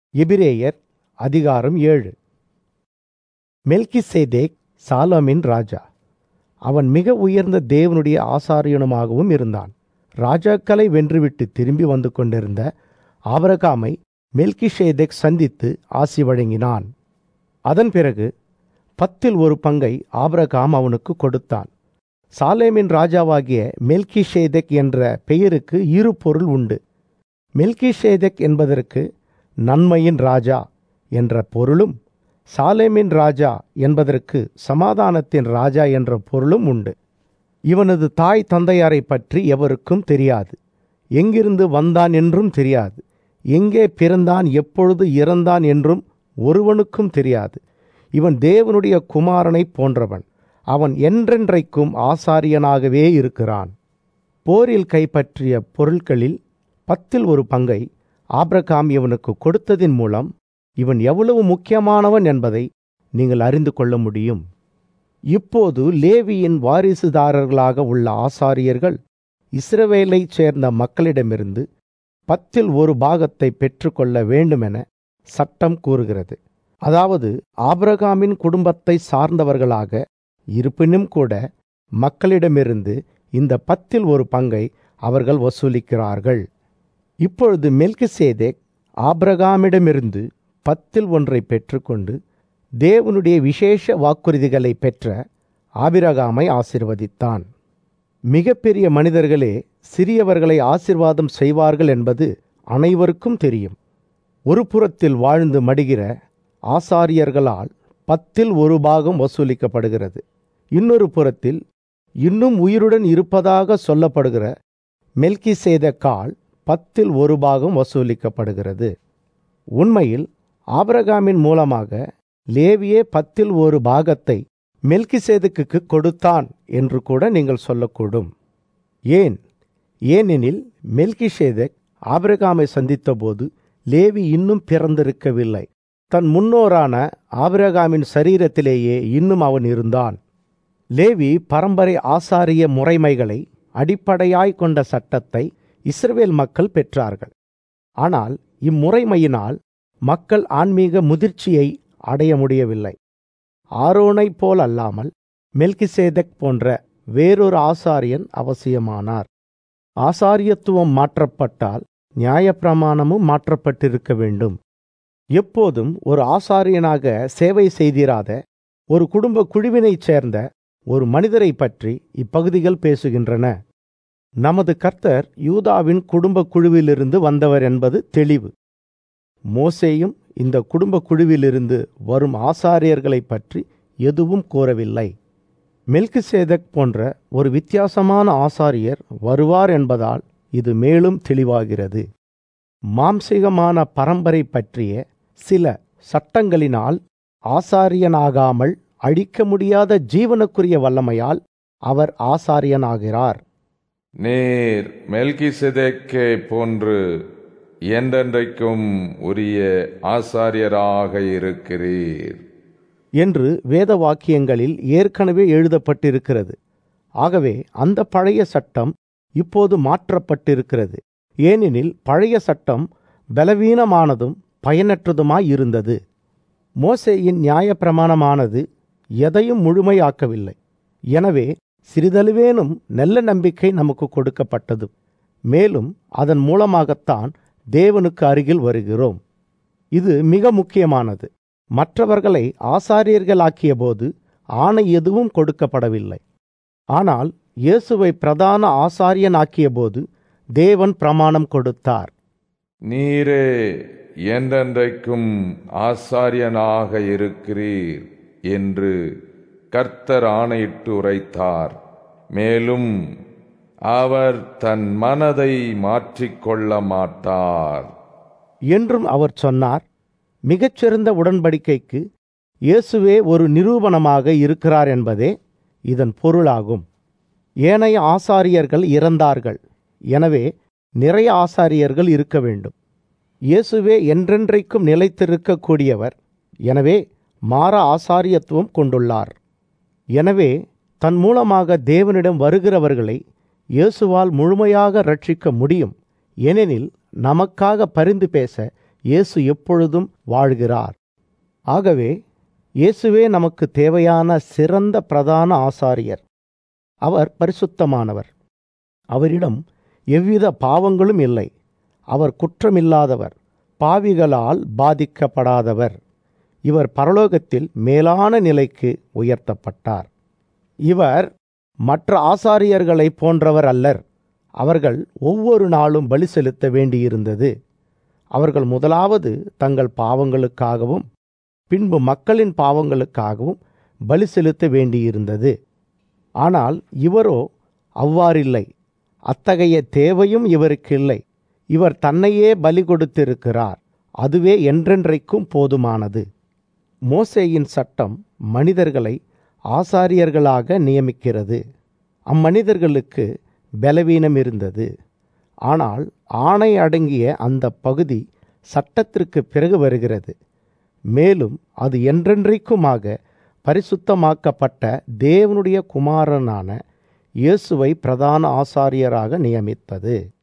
எபிரேயர் அதிகாரம் ஏழு மெல்கிசேதேக் சாலமின் ராஜா அவன் மிக உயர்ந்த தேவனுடைய ஆசாரியனுமாகவும் இருந்தான் ராஜாக்களை வென்றுவிட்டு திரும்பி வந்து கொண்டிருந்த ஆபரகாமை மெல்கிஷேதேக் சந்தித்து ஆசி வழங்கினான் அதன் பிறகு பத்தில் ஒரு பங்கை ஆபிரகாம் அவனுக்கு கொடுத்தான் சாலேமின் ராஜாவாகிய மெல்கிஷேதெக் என்ற பெயருக்கு இரு பொருள் உண்டு மெல்கிஷேதெக் என்பதற்கு நன்மையின் ராஜா என்ற பொருளும் சாலேமின் ராஜா என்பதற்கு சமாதானத்தின் ராஜா என்ற பொருளும் உண்டு இவனது தாய் தந்தையாரை பற்றி எவருக்கும் தெரியாது எங்கிருந்து வந்தான் என்றும் தெரியாது எங்கே பிறந்தான் எப்பொழுது இறந்தான் என்றும் ஒருவனுக்கும் தெரியாது இவன் தேவனுடைய குமாரனைப் போன்றவன் அவன் என்றென்றைக்கும் ஆசாரியனாகவே இருக்கிறான் போரில் கைப்பற்றிய பொருட்களில் பத்தில் ஒரு பங்கை ஆப்ரகாம் இவனுக்கு கொடுத்ததின் மூலம் இவன் எவ்வளவு முக்கியமானவன் என்பதை நீங்கள் அறிந்து கொள்ள முடியும் இப்போது லேவியின் வாரிசுதாரர்களாக உள்ள ஆசாரியர்கள் இஸ்ரவேலைச் சேர்ந்த மக்களிடமிருந்து பத்தில் ஒரு பாகத்தை பெற்றுக்கொள்ள வேண்டுமென சட்டம் கூறுகிறது அதாவது ஆபிரகாமின் குடும்பத்தை சார்ந்தவர்களாக இருப்பினும் கூட மக்களிடமிருந்து இந்த பத்தில் ஒரு பங்கை அவர்கள் வசூலிக்கிறார்கள் இப்பொழுது மெல்கிசேதேக் ஆபிரகாமிடமிருந்து பத்தில் ஒன்றை பெற்றுக்கொண்டு தேவனுடைய விசேஷ வாக்குறுதிகளை பெற்ற ஆபிரகாமை ஆசிர்வதித்தான் மிகப்பெரிய மனிதர்களே சிறியவர்களை ஆசிர்வாதம் செய்வார்கள் என்பது அனைவருக்கும் தெரியும் ஒரு புறத்தில் வாழ்ந்து மடிகிற ஆசாரியர்களால் பத்தில் ஒரு பாகம் வசூலிக்கப்படுகிறது இன்னொரு புறத்தில் இன்னும் உயிருடன் இருப்பதாக சொல்லப்படுகிற மெல்கி செய்த கால் பத்தில் ஒரு பாகம் வசூலிக்கப்படுகிறது உண்மையில் ஆபிரகாமின் மூலமாக லேவியே பத்தில் ஒரு பாகத்தை மெல்கிசேதுக்கு கொடுத்தான் என்று கூட நீங்கள் சொல்லக்கூடும் ஏன் ஏனெனில் மெல்கிஷேதக் ஆபிரகாமை சந்தித்தபோது லேவி இன்னும் பிறந்திருக்கவில்லை தன் முன்னோரான ஆபிரகாமின் சரீரத்திலேயே இன்னும் அவன் இருந்தான் லேவி பரம்பரை ஆசாரிய முறைமைகளை அடிப்படையாய் கொண்ட சட்டத்தை இஸ்ரவேல் மக்கள் பெற்றார்கள் ஆனால் இம்முறைமையினால் மக்கள் ஆன்மீக முதிர்ச்சியை அடைய முடியவில்லை ஆரோனைப் போல் அல்லாமல் மெல்கிசேதக் போன்ற வேறொரு ஆசாரியன் அவசியமானார் ஆசாரியத்துவம் மாற்றப்பட்டால் நியாயப்பிரமாணமும் மாற்றப்பட்டிருக்க வேண்டும் எப்போதும் ஒரு ஆசாரியனாக சேவை செய்திராத ஒரு குடும்ப குழுவினைச் சேர்ந்த ஒரு மனிதரை பற்றி இப்பகுதிகள் பேசுகின்றன நமது கர்த்தர் யூதாவின் குடும்ப குழுவிலிருந்து வந்தவர் என்பது தெளிவு மோசேயும் இந்த குடும்ப குழுவிலிருந்து வரும் ஆசாரியர்களைப் பற்றி எதுவும் கூறவில்லை மெல்கிசேதக் போன்ற ஒரு வித்தியாசமான ஆசாரியர் வருவார் என்பதால் இது மேலும் தெளிவாகிறது மாம்சீகமான பரம்பரை பற்றிய சில சட்டங்களினால் ஆசாரியனாகாமல் அழிக்க முடியாத ஜீவனுக்குரிய வல்லமையால் அவர் ஆசாரியனாகிறார் நீர் மெல்கிசெதேக்கை போன்று என்றென்றைக்கும் உரிய ஆசாரியராக இருக்கிறீர் என்று வேத வாக்கியங்களில் ஏற்கனவே எழுதப்பட்டிருக்கிறது ஆகவே அந்த பழைய சட்டம் இப்போது மாற்றப்பட்டிருக்கிறது ஏனெனில் பழைய சட்டம் பலவீனமானதும் பயனற்றதுமாய் இருந்தது மோசேயின் நியாயப்பிரமாணமானது எதையும் முழுமையாக்கவில்லை எனவே சிறிதளவேனும் நல்ல நம்பிக்கை நமக்கு கொடுக்கப்பட்டது மேலும் அதன் மூலமாகத்தான் தேவனுக்கு அருகில் வருகிறோம் இது மிக முக்கியமானது மற்றவர்களை ஆசாரியர்களாக்கிய போது ஆணை எதுவும் கொடுக்கப்படவில்லை ஆனால் இயேசுவை பிரதான ஆசாரியனாக்கிய போது தேவன் பிரமாணம் கொடுத்தார் நீரே என்றென்றைக்கும் ஆசாரியனாக இருக்கிறீர் என்று கர்த்தர் ஆணையிட்டு உரைத்தார் மேலும் அவர் தன் மனதை மாற்றிக்கொள்ள மாட்டார் என்றும் அவர் சொன்னார் மிகச்சிறந்த உடன்படிக்கைக்கு இயேசுவே ஒரு நிரூபணமாக இருக்கிறார் என்பதே இதன் பொருளாகும் ஏனைய ஆசாரியர்கள் இறந்தார்கள் எனவே நிறைய ஆசாரியர்கள் இருக்க வேண்டும் இயேசுவே என்றென்றைக்கும் நிலைத்திருக்கக்கூடியவர் எனவே மாற ஆசாரியத்துவம் கொண்டுள்ளார் எனவே தன் மூலமாக தேவனிடம் வருகிறவர்களை இயேசுவால் முழுமையாக ரட்சிக்க முடியும் ஏனெனில் நமக்காக பரிந்து பேச இயேசு எப்பொழுதும் வாழ்கிறார் ஆகவே இயேசுவே நமக்கு தேவையான சிறந்த பிரதான ஆசாரியர் அவர் பரிசுத்தமானவர் அவரிடம் எவ்வித பாவங்களும் இல்லை அவர் குற்றமில்லாதவர் பாவிகளால் பாதிக்கப்படாதவர் இவர் பரலோகத்தில் மேலான நிலைக்கு உயர்த்தப்பட்டார் இவர் மற்ற ஆசாரியர்களைப் போன்றவர் அல்லர் அவர்கள் ஒவ்வொரு நாளும் பலி செலுத்த வேண்டியிருந்தது அவர்கள் முதலாவது தங்கள் பாவங்களுக்காகவும் பின்பு மக்களின் பாவங்களுக்காகவும் பலி செலுத்த வேண்டியிருந்தது ஆனால் இவரோ அவ்வாறில்லை அத்தகைய தேவையும் இவருக்கு இல்லை இவர் தன்னையே பலி கொடுத்திருக்கிறார் அதுவே என்றென்றைக்கும் போதுமானது மோசேயின் சட்டம் மனிதர்களை ஆசாரியர்களாக நியமிக்கிறது அம்மனிதர்களுக்கு பலவீனம் இருந்தது ஆனால் ஆணை அடங்கிய அந்த பகுதி சட்டத்திற்கு பிறகு வருகிறது மேலும் அது என்றென்றைக்குமாக பரிசுத்தமாக்கப்பட்ட தேவனுடைய குமாரனான இயேசுவை பிரதான ஆசாரியராக நியமித்தது